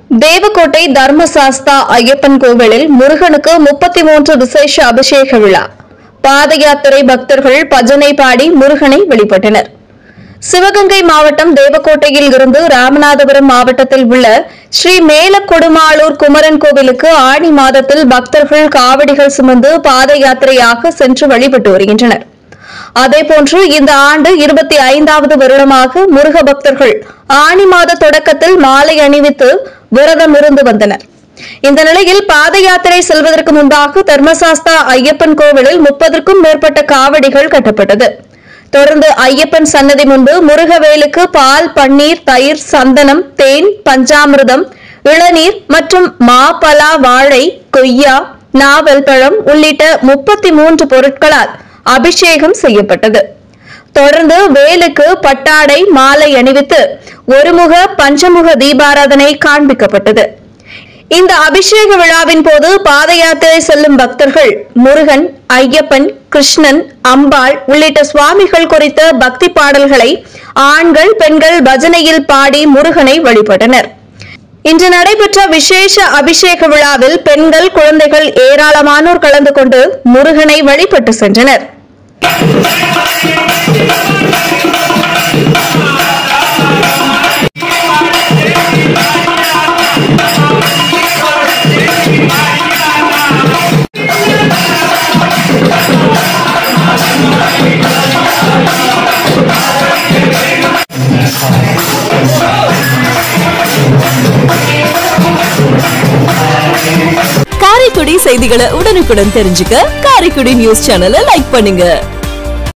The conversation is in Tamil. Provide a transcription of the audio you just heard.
தேவக்கோட்டை தர்மசாஸ்தா ஐயப்பன் கோவிலில் முருகனுக்கு முப்பத்தி மூன்று விசேஷ அபிஷேக விழா பாத யாத்திரை பக்தர்கள் பஜனை பாடி முருகனை வழிபட்டனர் சிவகங்கை மாவட்டம் தேவக்கோட்டையில் இருந்து ராமநாதபுரம் மாவட்டத்தில் உள்ள ஸ்ரீ மேலக்கொடுமாளூர் குமரன் கோவிலுக்கு ஆடி மாதத்தில் பக்தர்கள் காவடிகள் சுமந்து பாத யாத்திரையாக சென்று வழிபட்டு வருகின்றனர் அதேபோன்று இந்த ஆண்டு இருபத்தி ஐந்தாவது வருடமாக முருக பக்தர்கள் ஆணி மாத தொடக்கத்தில் மாலை அணிவித்து விரதம் இருந்து வந்தனர் இந்த நிலையில் பாத யாத்திரை செல்வதற்கு முன்பாக தர்மசாஸ்தா ஐயப்பன் கோவிலில் முப்பதற்கும் மேற்பட்ட காவடிகள் கட்டப்பட்டது தொடர்ந்து ஐயப்பன் சன்னதி முன்பு முருகவேலுக்கு பால் பன்னீர் தயிர் சந்தனம் தேன் பஞ்சாமிர்தம் இளநீர் மற்றும் மா பலா வாழை கொய்யா நாவல் பழம் உள்ளிட்ட முப்பத்தி மூன்று பொருட்களால் அபிஷேகம் செய்யப்பட்டது தொடர்ந்து வேலுக்கு பட்டாடை மாலை அணிவித்து ஒருமுக பஞ்சமுக தீபாராதனை காண்பிக்கப்பட்டது இந்த அபிஷேக விழாவின் போது பாத யாத்திரை செல்லும் பக்தர்கள் முருகன் ஐயப்பன் கிருஷ்ணன் அம்பாள் உள்ளிட்ட சுவாமிகள் குறித்த பக்தி பாடல்களை ஆண்கள் பெண்கள் பஜனையில் பாடி முருகனை வழிபட்டனர் இன்று நடைபெற்ற விசேஷ அபிஷேக விழாவில் பெண்கள் குழந்தைகள் ஏராளமானோர் கலந்து கொண்டு முருகனை வழிபட்டு சென்றனர் காரைக்குடி செய்திகளை உடனுக்குடன் தெரிஞ்சுக்க காரைக்குடி நியூஸ் சேனலை லைக் பண்ணுங்க